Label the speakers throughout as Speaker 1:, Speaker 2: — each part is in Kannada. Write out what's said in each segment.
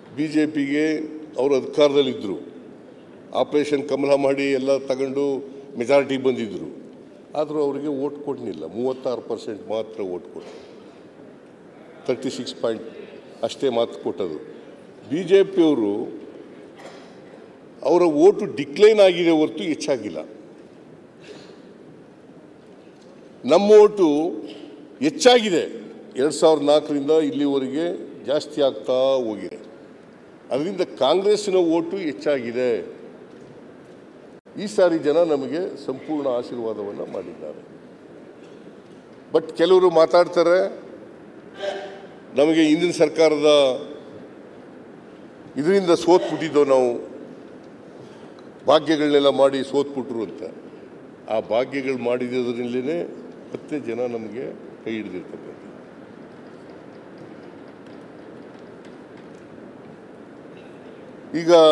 Speaker 1: ಬಿ ಜೆ ಪಿಗೆ ಅವರು ಅಧಿಕಾರದಲ್ಲಿದ್ದರು ಆಪರೇಷನ್ ಕಮಲ ಮಾಡಿ ಎಲ್ಲ ತಗೊಂಡು ಮೆಜಾರಿಟಿ ಬಂದಿದ್ದರು ಆದರೂ ಅವರಿಗೆ ಓಟ್ ಕೊಡಲಿಲ್ಲ ಮೂವತ್ತಾರು ಪರ್ಸೆಂಟ್ ಮಾತ್ರ ಓಟ್ ಕೊಟ್ಟರು ತರ್ಟಿ ಸಿಕ್ಸ್ ಪಾಯಿಂಟ್ ಅಷ್ಟೇ ಮಾತು ಕೊಟ್ಟದು ಬಿ ಜೆ ಪಿಯವರು ಅವರ ಓಟು ಡಿಕ್ಲೈನ್ ಆಗಿದೆ ಹೊರತು ಹೆಚ್ಚಾಗಿಲ್ಲ ನಮ್ಮ ಓಟು ಹೆಚ್ಚಾಗಿದೆ ಎರಡು ಸಾವಿರದ ನಾಲ್ಕರಿಂದ ಇಲ್ಲಿವರೆಗೆ ಜಾಸ್ತಿ ಆಗ್ತಾ ಹೋಗಿದೆ ಅದರಿಂದ ಕಾಂಗ್ರೆಸ್ಸಿನ ಓಟು ಹೆಚ್ಚಾಗಿದೆ ಈ ಸಾರಿ ಜನ ನಮಗೆ ಸಂಪೂರ್ಣ ಆಶೀರ್ವಾದವನ್ನು ಮಾಡಿದ್ದಾರೆ ಬಟ್ ಕೆಲವರು ಮಾತಾಡ್ತಾರೆ ನಮಗೆ ಹಿಂದಿನ ಸರ್ಕಾರದ ಇದರಿಂದ ಸೋತ್ಬಿಟ್ಟಿದ್ದೋ ನಾವು ಭಾಗ್ಯಗಳನ್ನೆಲ್ಲ ಮಾಡಿ ಸೋತ್ಬಿಟ್ರು ಅಂತ ಆ ಭಾಗ್ಯಗಳು ಮಾಡಿದ್ರಿಂದಲೇ ಮತ್ತೆ ಜನ ನಮಗೆ ಕೈ ಹಿಡಿದಿರ್ತಕ್ಕಂಥ ಈಗ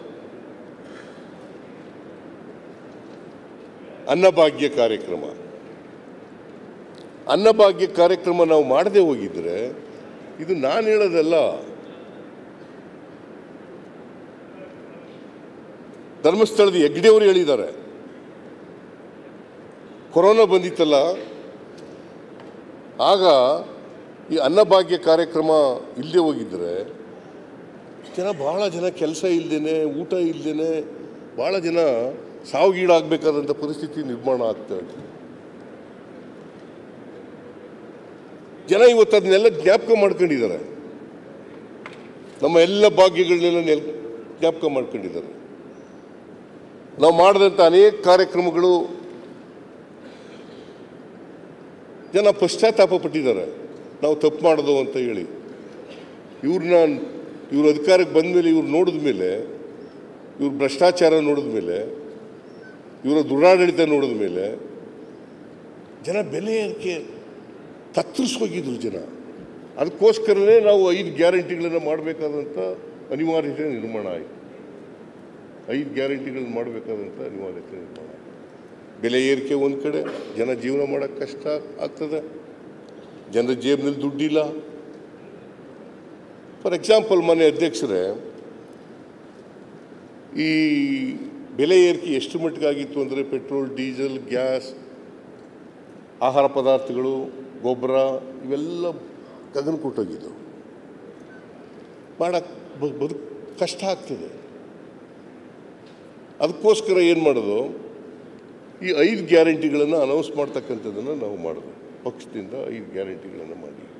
Speaker 1: ಅನ್ನಭಾಗ್ಯ ಕಾರ್ಯಕ್ರಮ ಅನ್ನಭಾಗ್ಯ ಕಾರ್ಯಕ್ರಮ ನಾವು ಮಾಡದೆ ಹೋಗಿದ್ರೆ ಇದು ನಾನು ಹೇಳೋದಲ್ಲ ಧರ್ಮಸ್ಥಳದ ಹೆಗ್ಡೆಯವರು ಹೇಳಿದ್ದಾರೆ ಕೊರೋನಾ ಬಂದಿತ್ತಲ್ಲ ಆಗ ಈ ಅನ್ನಭಾಗ್ಯ ಕಾರ್ಯಕ್ರಮ ಇಲ್ಲದೆ ಹೋಗಿದ್ರೆ ಜನ ಭಾಳ ಜನ ಕೆಲಸ ಇಲ್ಲದೇನೆ ಊಟ ಇಲ್ಲದೇನೆ ಭಾಳ ಜನ ಸಾವಿಗೀಡಾಗಬೇಕಾದಂಥ ಪರಿಸ್ಥಿತಿ ನಿರ್ಮಾಣ ಆಗ್ತಾ ಇದೆ ಜನ ಇವತ್ತು ಅದನ್ನೆಲ್ಲ ಜ್ಞಾಪಕ ಮಾಡ್ಕೊಂಡಿದ್ದಾರೆ ನಮ್ಮ ಎಲ್ಲ ಭಾಗ್ಯಗಳನ್ನೆಲ್ಲ ನೆಲ್ ಜ್ಞಾಪಕ ಮಾಡ್ಕೊಂಡಿದ್ದಾರೆ ನಾವು ಮಾಡಿದಂಥ ಅನೇಕ ಕಾರ್ಯಕ್ರಮಗಳು ಜನ ಪಶ್ಚಾತ್ತಾಪ ಪಟ್ಟಿದ್ದಾರೆ ನಾವು ತಪ್ಪು ಮಾಡೋದು ಅಂತ ಹೇಳಿ ಇವ್ರನ್ನ ಇವ್ರ ಅಧಿಕಾರಕ್ಕೆ ಬಂದ ಮೇಲೆ ಇವ್ರು ನೋಡಿದ ಮೇಲೆ ಇವ್ರ ಭ್ರಷ್ಟಾಚಾರ ನೋಡಿದ ಮೇಲೆ ಇವರ ದುರಾಡಳಿತ ನೋಡಿದ ಮೇಲೆ ಜನ ಬೆಲೆ ಏರಿಕೆ ತತ್ತರಿಸೋಗಿದ್ರು ಜನ ಅದಕ್ಕೋಸ್ಕರನೇ ನಾವು ಐದು ಗ್ಯಾರಂಟಿಗಳನ್ನು ಮಾಡಬೇಕಾದಂಥ ಅನಿವಾರ್ಯತೆ ನಿರ್ಮಾಣ ಆಯಿತು ಐದು ಗ್ಯಾರಂಟಿಗಳನ್ನು ಮಾಡಬೇಕಾದಂಥ ಅನಿವಾರ್ಯತೆ ನಿರ್ಮಾಣ ಆಯಿತು ಬೆಲೆ ಏರಿಕೆ ಒಂದು ಕಡೆ ಜನ ಜೀವನ ಮಾಡೋಕ್ಕೆ ಕಷ್ಟ ಆಗ್ತದೆ ಜನರ ಜೇಬಿನಲ್ಲಿ ದುಡ್ಡಿಲ್ಲ ಫಾರ್ ಎಕ್ಸಾಂಪಲ್ ಮನೆ ಅಧ್ಯಕ್ಷರೇ ಈ ಬೆಲೆ ಏರಿಕೆ ಎಷ್ಟು ಮಟ್ಟಿಗಾಗಿತ್ತು ಅಂದರೆ ಪೆಟ್ರೋಲ್ ಡೀಸೆಲ್ ಗ್ಯಾಸ್ ಆಹಾರ ಪದಾರ್ಥಗಳು ಗೊಬ್ಬರ ಇವೆಲ್ಲ ಗಗನ ಕೊಟ್ಟೋಗಿದ್ದವು ಮಾಡಕ್ಕೆ ಬದುಕು ಕಷ್ಟ ಆಗ್ತದೆ ಅದಕ್ಕೋಸ್ಕರ ಏನು ಮಾಡೋದು ಈ ಐದು ಗ್ಯಾರಂಟಿಗಳನ್ನು ಅನೌನ್ಸ್ ಮಾಡ್ತಕ್ಕಂಥದ್ದನ್ನು ನಾವು ಮಾಡೋದು ಪಕ್ಷದಿಂದ ಐದು ಗ್ಯಾರಂಟಿಗಳನ್ನು ಮಾಡಿ